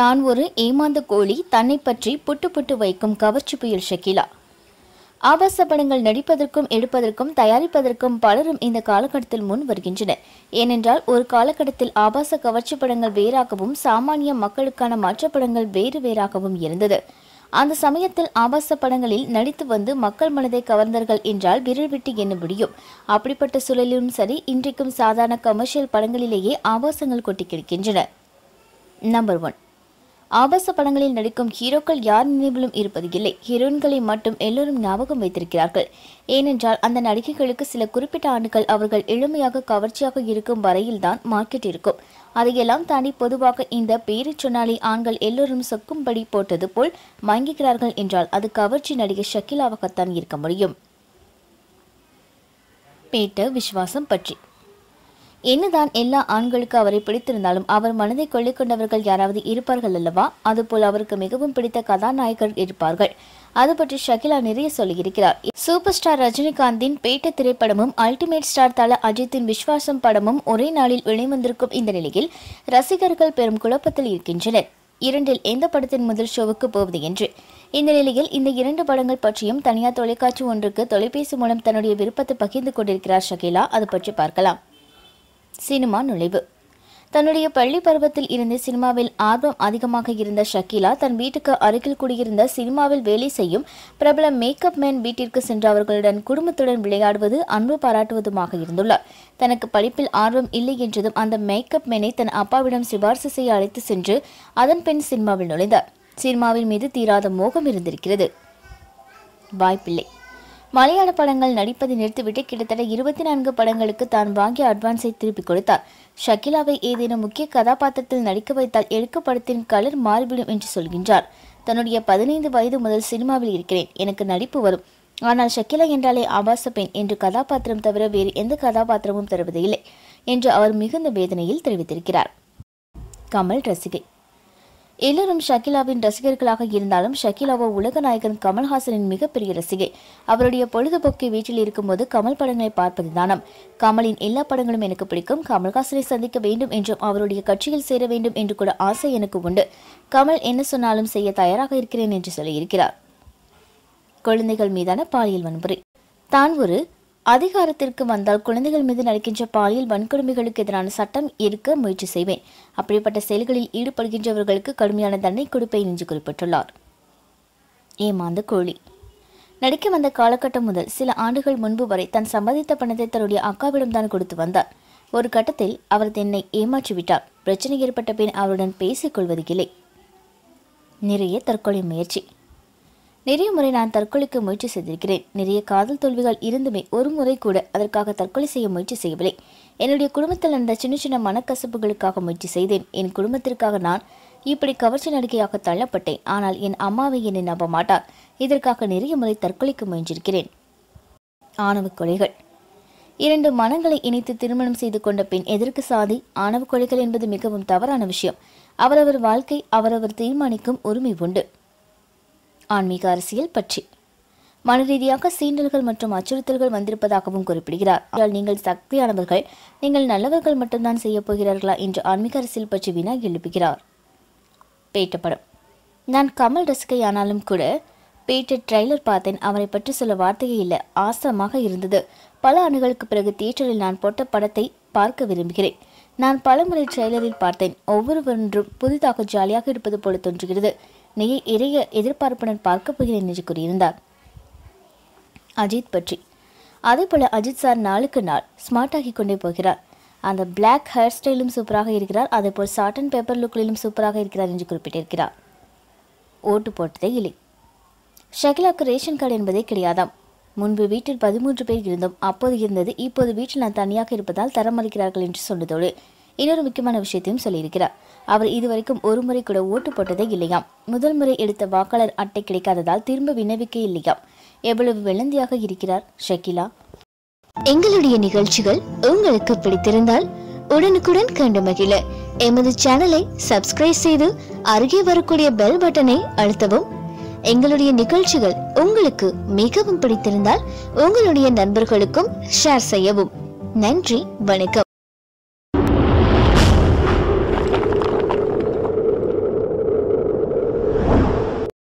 தான் ஒரு ஏமாந்த கோழி தன்னை பற்றி புட்டு புட்டு வைக்கும் கவர்ச்சி புயல் ஷக்கீலா ஆபாச படங்கள் நடிப்பதற்கும் எடுப்பதற்கும் தயாரிப்பதற்கும் பலரும் இந்த காலகட்டத்தில் முன் வருகின்றனர் ஏனென்றால் ஒரு காலகட்டத்தில் ஆபாச கவர்ச்சி படங்கள் வேறாகவும் சாமானிய மக்களுக்கான மற்ற படங்கள் வேறு வேறாகவும் இருந்தது அந்த சமயத்தில் ஆபாச படங்களில் நடித்து வந்து மக்கள் மனதை கவர்ந்தார்கள் என்றால் விரல் விட்டு எண்ண முடியும் அப்படிப்பட்ட சூழலிலும் சரி இன்றைக்கும் சாதாரண கமர்ஷியல் படங்களிலேயே ஆபாசங்கள் கொட்டி கிடக்கின்றன நம்பர் ஒன் ஆபாச படங்களில் நடிக்கும் ஹீரோக்கள் யார் நினைவிலும் இருப்பது இல்லை ஹீரோயின்களை மட்டும் எல்லோரும் ஞாபகம் வைத்திருக்கிறார்கள் ஏனென்றால் அந்த நடிகைகளுக்கு சில குறிப்பிட்ட ஆண்டுகள் அவர்கள் எளிமையாக கவர்ச்சியாக இருக்கும் வரையில்தான் மார்க்கெட் இருக்கும் அதையெல்லாம் தாண்டி பொதுவாக இந்த பேரை சொன்னாலே ஆண்கள் எல்லோரும் சொக்கும்படி போட்டது போல் மயங்குகிறார்கள் என்றால் அது கவர்ச்சி நடிகை ஷக்கிலாவாகத்தான் இருக்க முடியும் பேட்ட விஸ்வாசம் பற்றி என்னதான் எல்லா ஆண்களுக்கு அவரை பிடித்திருந்தாலும் அவர் மனதை கொள்ளை கொண்டவர்கள் யாராவது இருப்பார்கள் அல்லவா அதுபோல் அவருக்கு மிகவும் பிடித்த கதாநாயகர் இருப்பார்கள் அது பற்றி ஷகிலா நிறைய சொல்லியிருக்கிறார் சூப்பர் ஸ்டார் ரஜினிகாந்தின் பேட்ட திரைப்படமும் அல்டிமேட் ஸ்டார் தல அஜித்தின் விஸ்வாசம் படமும் ஒரே நாளில் வெளிவந்திருக்கும் இந்த நிலையில் ரசிகர்கள் பெரும் குழப்பத்தில் இருக்கின்றனர் இரண்டில் எந்த படத்தின் முதல் ஷோவுக்கு போவது என்று இந்த நிலையில் இந்த இரண்டு படங்கள் பற்றியும் தனியார் தொலைக்காட்சி ஒன்றுக்கு தொலைபேசி மூலம் தன்னுடைய விருப்பத்தை பகிர்ந்து கொண்டிருக்கிறார் ஷகிலா அது பற்றி பார்க்கலாம் சினிமா நுழைவு தன்னுடைய பள்ளி பருவத்தில் இருந்து சினிமாவில் ஆர்வம் அதிகமாக இருந்த ஷக்கீலா தன் வீட்டுக்கு அருகில் குடியிருந்த சினிமாவில் வேலை செய்யும் பிரபல மேக்கப் மேன் வீட்டிற்கு சென்று அவர்களுடன் குடும்பத்துடன் விளையாடுவது அன்பு பாராட்டுவதுமாக இருந்துள்ளார் தனக்கு படிப்பில் ஆர்வம் இல்லை என்றதும் அந்த மேக்கப் மேனை தன் அப்பாவிடம் சிபார்சு செய்ய அழைத்து சென்று அதன் பின் சினிமாவில் நுழைந்தார் சினிமாவின் மீது தீராத மோகம் இருந்திருக்கிறது வாய்ப்பில்லை மலையாள படங்கள் நடிப்பதை நிறுத்திவிட்டு கிட்டத்தட்ட இருபத்தி நான்கு படங்களுக்கு தான் வாங்கிய அட்வான்ஸை திருப்பிக் கொடுத்தார் ஷக்கிலாவை ஏதேனும் முக்கிய கதாபாத்திரத்தில் நடிக்க வைத்தால் எடுக்க படத்தின் கலர் மாறிவிடும் என்று சொல்கின்றார் தன்னுடைய பதினைந்து வயது முதல் சினிமாவில் இருக்கிறேன் எனக்கு நடிப்பு வரும் ஆனால் ஷக்கிலா என்றாலே ஆபாச பெண் என்று கதாபாத்திரம் தவிர வேறு எந்த கதாபாத்திரமும் தருவது இல்லை என்று அவர் மிகுந்த வேதனையில் தெரிவித்திருக்கிறார் கமல் ரசிகை எல்லோரும் ஷக்கிலாவின் ரசிகர்களாக இருந்தாலும் ஷக்கிலாவோ உலக நாயகன் கமல்ஹாசனின் மிகப்பெரிய ரசிகை அவருடைய பொழுதுபோக்கை வீட்டில் இருக்கும்போது கமல் படங்களை பார்ப்பது தானம் கமலின் எல்லா படங்களும் எனக்கு பிடிக்கும் கமல்ஹாசனை சந்திக்க வேண்டும் என்றும் அவருடைய கட்சியில் சேர வேண்டும் என்று கூட ஆசை எனக்கு உண்டு கமல் என்ன சொன்னாலும் செய்ய தயாராக இருக்கிறேன் என்று சொல்லியிருக்கிறார் குழந்தைகள் மீதான பாலியல் வன்முறை தான் ஒரு அதிகாரத்திற்கு வந்தால் குழந்தைகள் மீது நடக்கின்ற பாலியல் வன்கொடுமைகளுக்கு எதிரான சட்டம் இருக்க முயற்சி செய்வேன் அப்படிப்பட்ட செயல்களில் ஈடுபடுகின்றவர்களுக்கு கடுமையான தண்டனை கொடுப்பேன் என்று குறிப்பிட்டுள்ளார் ஏமாந்த கோழி நடிக்க வந்த காலகட்டம் முதல் சில ஆண்டுகள் முன்பு வரை தன் சம்பாதித்த பணத்தை தன்னுடைய அக்காவிடம் தான் கொடுத்து வந்தார் ஒரு கட்டத்தில் அவர் என்னை ஏமாற்றிவிட்டார் பிரச்சனை ஏற்பட்ட பின் அவருடன் பேசிக் கொள்வது இல்லை நிறைய தற்கொலை முயற்சி நிறைய முறை நான் தற்கொலைக்கு முயற்சி செய்திருக்கிறேன் நிறைய காதல் தோல்விகள் இருந்துமே ஒரு முறை கூட அதற்காக தற்கொலை செய்ய முயற்சி செய்யவில்லை என்னுடைய குடும்பத்தில் நடந்த சின்ன சின்ன மனக்கசப்புகளுக்காக முயற்சி செய்தேன் என் குடும்பத்திற்காக நான் இப்படி கவர்ச்சி நடிகையாக தள்ளப்பட்டேன் ஆனால் என் அம்மாவை என்னை நம்ப மாட்டார் இதற்காக நிறைய முறை தற்கொலைக்கு முயன்றிருக்கிறேன் ஆணவ கொலைகள் இரண்டு மனங்களை இணைத்து திருமணம் செய்து கொண்ட பெண் எதற்கு சாதி ஆணவ கொலைகள் என்பது மிகவும் தவறான விஷயம் அவரவர் வாழ்க்கை அவரவர் தீர்மானிக்கும் உரிமை உண்டு ஆன்மீக அரசியல் பற்றி மன ரீதியாக சீண்டல்கள் மற்றும் அச்சுறுத்தல்கள் வந்திருப்பதாகவும் குறிப்பிடுகிறார் ஆனால் நீங்கள் சக்தியானவர்கள் நீங்கள் நல்லவர்கள் மட்டும்தான் செய்ய போகிறார்களா என்று ஆன்மீக அரசியல் பற்றி வினா எழுப்புகிறார் பேட்ட படம் நான் கமல் ரசிகையானாலும் கூட பேட்ட ட்ரைலர் பார்த்தேன் அவரை பற்றி சொல்ல வார்த்தையே இல்லை ஆசமாக இருந்தது பல ஆண்டுகளுக்கு பிறகு தியேட்டரில் நான் போட்ட படத்தை பார்க்க விரும்புகிறேன் நான் பலமுறை ட்ரெய்லரில் பார்த்தேன் ஒவ்வொருவொன்றும் புதிதாக ஜாலியாக இருப்பது போல தோன்றுகிறது நீ இறைய எதிர்பார்ப்புடன் பார்க்க போகிறேன் என்று கூறியிருந்தார் அஜித் பற்றி அதே போல அஜித் சார் நாளுக்கு நாள் ஸ்மார்ட் ஆகி கொண்டே போகிறார் அந்த பிளாக் ஹேர் ஸ்டைலும் சூப்பராக இருக்கிறார் அதே போல் சாட் அண்ட் பேப்பர் லுக்கிலும் சூப்பராக இருக்கிறார் என்று குறிப்பிட்டிருக்கிறார் ஓட்டு போட்டதே இல்லை ஷகிலாக்கு ரேஷன் கார்டு என்பதே கிடையாதாம் முன்பு வீட்டில் பதிமூன்று பேர் இருந்தோம் அப்போது இருந்தது இப்போது வீட்டில் நான் தனியாக இருப்பதால் தரமளிக்கிறார்கள் என்று சொன்னதோடு இன்னொரு முக்கியமான விஷயத்தையும் சொல்லியிருக்கிறார் அவர் இதுவரைக்கும் ஒரு முறை கூட ஓட்டு போட்டதே இல்லையாம் முதல் முறை எடுத்த வாக்காளர் அட்டை கிடைக்காததால் திரும்ப விண்ணப்பிக்க இல்லையாம் எவ்வளவு வெள்ளந்தியாக இருக்கிறார் ஷக்கிலா எங்களுடைய நிகழ்ச்சிகள் உங்களுக்கு பிடித்திருந்தால் உடனுக்குடன் கண்டு மகிழ எமது சேனலை சப்ஸ்கிரைப் செய்து அருகே வரக்கூடிய பெல் பட்டனை அழுத்தவும் எங்களுடைய நிகழ்ச்சிகள் உங்களுக்கு மிகவும் பிடித்திருந்தால் உங்களுடைய நண்பர்களுக்கும் ஷேர் செய்யவும் நன்றி வணக்கம்